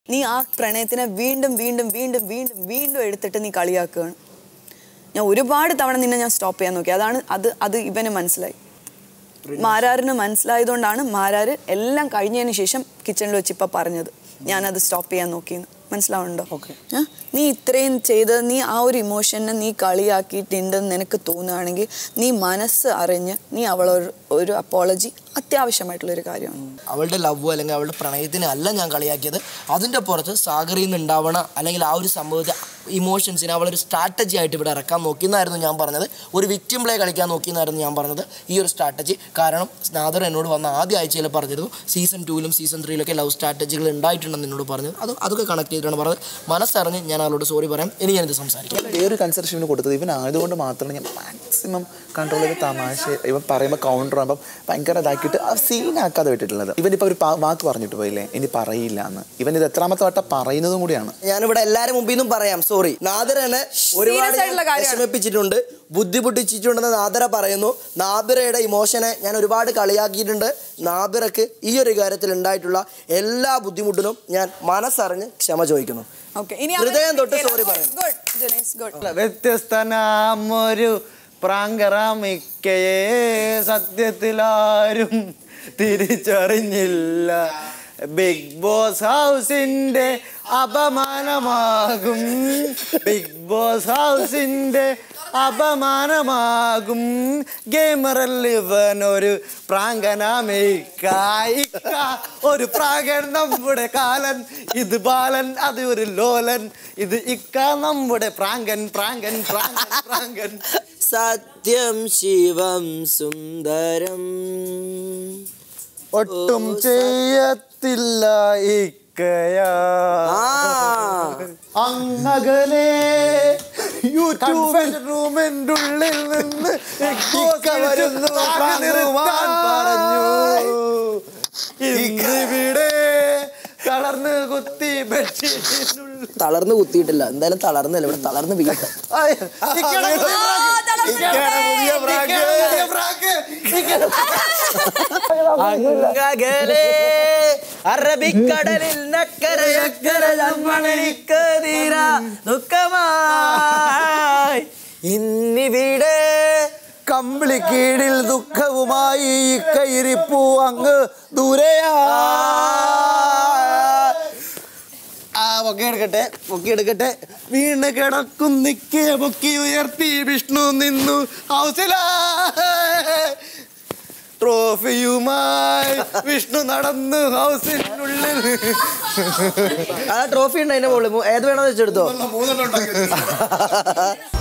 നീ ആ പ്രണയത്തിനെ വീണ്ടും വീണ്ടും വീണ്ടും വീണ്ടും വീണ്ടും എടുത്തിട്ട് നീ കളിയാക്കുകയാണ് ഞാൻ ഒരുപാട് തവണ നിന്നെ ഞാൻ സ്റ്റോപ്പ് ചെയ്യാൻ നോക്കി അതാണ് അത് അത് ഇവന് മനസ്സിലായി മാരാറിന് മനസ്സിലായതുകൊണ്ടാണ് മാരാറ് എല്ലാം കഴിഞ്ഞതിന് ശേഷം കിച്ചണിൽ വെച്ച് ഇപ്പം പറഞ്ഞത് ഞാനത് സ്റ്റോപ്പ് ചെയ്യാൻ നോക്കിയെന്ന് മനസ്സിലാവുന്നുണ്ടോ Okay. ആ? നീ ഇത്രയും ചെയ്ത് നീ ആ ഒരു ഇമോഷനെ നീ കളിയാക്കിയിട്ടുണ്ടെന്ന് നിനക്ക് തോന്നുകയാണെങ്കിൽ നീ മനസ്സ് അറിഞ്ഞ് നീ അവളൊരു ഒരു അപ്പോളജി അത്യാവശ്യമായിട്ടുള്ളൊരു കാര്യമാണ് അവളുടെ ലവ് അല്ലെങ്കിൽ അവളുടെ പ്രണയത്തിനെ അല്ല ഞാൻ കളിയാക്കിയത് അതിൻ്റെ പുറത്ത് സാഗറിൽ നിന്ന് ഉണ്ടാവണ അല്ലെങ്കിൽ ആ ഒരു സംഭവത്തെ ഇമോഷൻസിനെ അവളൊരു സ്ട്രാറ്റജി ആയിട്ട് ഇവിടെ ഇറക്കാൻ നോക്കിയെന്നായിരുന്നു ഞാൻ പറഞ്ഞത് ഒരു വിക്റ്റിം പ്ലേ കളിക്കാൻ നോക്കിയെന്നായിരുന്നു ഞാൻ പറഞ്ഞത് ഈ ഒരു സ്ട്രാറ്റജി കാരണം നാദർ എന്നോട് വന്ന ആദ്യ ആഴ്ചയിൽ പറഞ്ഞിരുന്നു സീസൺ ടൂവിലും സീസൺ ത്രീയിലൊക്കെ ലവ് സ്ട്രാറ്റജികൾ ഉണ്ടായിട്ടുണ്ടെന്ന് എന്നോട് പറഞ്ഞത് അത് അതൊക്കെ കണക്ട് ചെയ്തിട്ടാണ് പറഞ്ഞത് മനസ്സറിഞ്ഞ് ഞാൻ അവളോട് സോറി പറയാം ഇനി ഞാനിത് സംസാരിക്കാം വേറൊരു കൺസിഡറേഷൻ ഇവന് കൊടുത്തത് ഇവൻ ആയതുകൊണ്ട് മാത്രമാണ് ഞാൻ മാക്സിമം കൺട്രോൾ ചെയ്ത് തമാശ ഇവൻ പറയുമ്പോൾ കൗണ്ടർ ആകുമ്പോൾ ഭയങ്കര ഇതാക്കിയിട്ട് ആ സീനാക്കാതെ വിട്ടിട്ടുള്ളത് ഇവൻ ഇപ്പോൾ ഒരു പാ- വാക്ക് പറഞ്ഞിട്ട് പോയില്ലേ ഇനി പറയില്ല എന്ന് ഇവൻ ഇത് എത്രാമത്തെ വട്ടം പറയുന്നതും കൂടിയാണ് ഞാനിവിടെ എല്ലാരും മുമ്പിൽ നിന്നും പറയാം സോറി നാദിർ എന്നെ ഒരുപാട് Serious ആയിട്ടുള്ള കാര്യമാണ്. വിഷമിപ്പിച്ചിട്ടുണ്ട് ബുദ്ധിമുട്ടിച്ചിട്ടുണ്ടെന്ന് നാദിറ പറയുന്നു നാദിറയുടെ ഇമോഷനെ ഞാൻ ഒരുപാട് കളിയാക്കിയിട്ടുണ്ട് നാദിറക്ക് ഈ ഒരു കാര്യത്തിൽ ഉണ്ടായിട്ടുള്ള എല്ലാ ബുദ്ധിമുട്ടിനും ഞാൻ മനസ്സറിഞ്ഞ് ക്ഷമ ചോദിക്കുന്നു ഓക്കെ ഇനി ഹൃദയം തൊട്ട് sorry പറയും. ഗുഡ് ജുനൈസ് ഗുഡ് വ്യത്യസ്തനാമൊരു പ്രാങ്കറാമിക്കയെ സത്യത്തിലാരും തിരിച്ചറിഞ്ഞില്ല ബിഗ് ബോസ് ഹൗസിന്റെ അപമാനമാകും ബിഗ് ബോസ് ഹൗസിന്റെ അപമാനമാകും ഗെയിമറൽ ഇവൻ ഒരു പ്രാങ്കനാമിക്ക ഇക്ക ഒരു പ്രാങ്കൻ നമ്മുടെ കാലൻ ഇത് ബാലൻ അത് ഒരു ലോലൻ ഇത് ഇക്ക നമ്മുടെ പ്രാങ്കൻ പ്രാങ്കൻ പ്രാങ്കൻ പ്രാങ്കൻ സത്യം ശിവം സുന്ദരം ഒട്ടും ചെയ്യത്തില്ല ഇക്കയാ ആ അങ്ങകലെ യൂട്യൂബ് റൂമിന്റെ ഉള്ളിൽ നിന്ന് ഇക്ക വരുന്നു, പ്രാങ്കുമാൻ പറഞ്ഞു. ഇന്നിവിടെ തളർന്ന് കുത്തി ബെഡ്ഷീറ്റിനുള്ളിൽ തളർന്ന് കുത്തിയിട്ടില്ല എന്തായാലും തളർന്നില്ല ഇവിടെ തളർന്ന് വീട്ടെ ആയ, ഇക്കടെ പുതിയ പ്രാങ്ക്. ഇക്കടെ പുതിയ പ്രാങ്ക്. ഇക്കടെ പുതിയ പ്രാങ്ക്. ഇക്കടെ അങ്ങകലെ അറബിക്കടലിൽ നക്കരയക്കര നമ്മളിക്ക് തീര ദുഃഖമായി ഇന്നിവിടെ കമ്പിളി കീഴിൽ ദുഃഖവുമായി കയിരിപ്പു അങ്ങ് ദൂരെയാ ആ പൊക്കി എടുക്കട്ടെ പൊക്കി എടുക്കട്ടെ വീണ് കിടക്കും നിക്കേ പൊക്കി ഉയർത്തി വിഷ്ണു നിന്നു ഹൗസിലാ ട്രോഫിയുമായി വിഷ്ണു നടന്നു ഹൗസിനുള്ളിൽ ആ ട്രോഫി ഉണ്ട് അതിന്റെ മുകളിൽ ഏത് വേണമെന്ന് വെച്ചെടുത്തോ മൂന്നെണ്ണം ഉണ്ടാക്കി